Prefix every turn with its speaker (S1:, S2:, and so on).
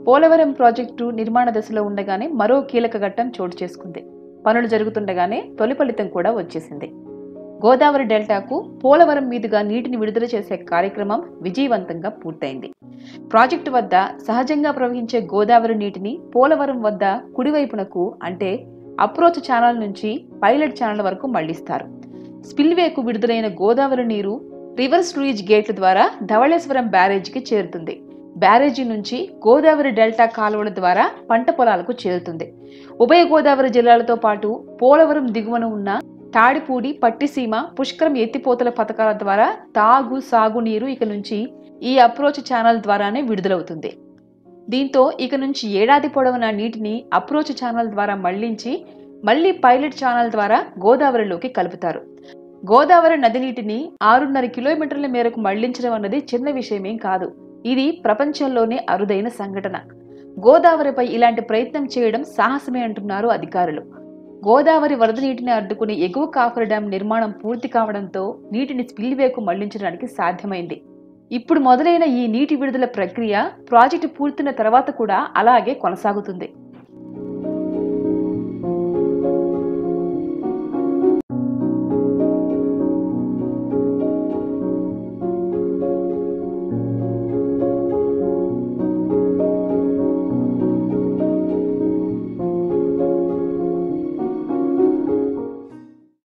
S1: Polavaram project నిర్మాణ దశలో ఉండగానే మరో కీలక ఘట్టం చోటు చేసుకుంది పనులు జరుగుతుండగానే తొలి ఫలితం కూడా వచ్చేసింది గోదావరి డెల్టాకు పోలవరం మీదుగా నీటిని విడుదల చేసే కార్యక్రమం విజయవంతంగా పూర్తయింది ప్రాజెక్టు వద్ద సహజంగా ప్రవహించే గోదావరి నీటిని పోలవరం వద్ద కుడివైపునకు అంటే అప్రోచ్ ఛానల్ నుంచి పైలట్ ఛానల్ వరకు మళ్లిస్తారు స్పిల్వేకు విడుదలైన గోదావరి నీరు రివర్స్ లూయిజ్ గేట్ల ద్వారా ధవళేశ్వరం బ్యారేజీకి చేరుతుంది బ్యారేజీ నుంచి గోదావరి డెల్టా కాలువల ద్వారా పంట పొలాలకు చేరుతుంది ఉభయ గోదావరి జిల్లాలతో పాటు పోలవరం దిగువన ఉన్న తాడిపూడి పట్టిసీమ పుష్కరం ఎత్తిపోతల పథకాల ద్వారా తాగు సాగునీరు ఇక నుంచి ఈ అప్రోచ్ ఛానల్ ద్వారానే విడుదలవుతుంది దీంతో ఇక నుంచి ఏడాది పొడవునా నీటిని అప్రోచ్ ఛానల్ ద్వారా మళ్లించి మళ్లీ పైలట్ ఛానల్ ద్వారా గోదావరిలోకి కలుపుతారు గోదావరి నది నీటిని ఆరున్నర కిలోమీటర్ల మేరకు మళ్లించడం అన్నది చిన్న విషయమేం కాదు ఇది ప్రపంచంలోనే అరుదైన సంఘటన గోదావరిపై ఇలాంటి ప్రయత్నం చేయడం సాహసమే అంటున్నారు అధికారులు గోదావరి వరద నీటిని అడ్డుకుని ఎగువ కాఫర్ డ్యాం నిర్మాణం పూర్తి కావడంతో నీటిని స్పిల్వేకు మళ్లించడానికి సాధ్యమైంది ఇప్పుడు మొదలైన ఈ నీటి విడుదల ప్రక్రియ ప్రాజెక్టు పూర్తయిన తర్వాత కూడా అలాగే కొనసాగుతుంది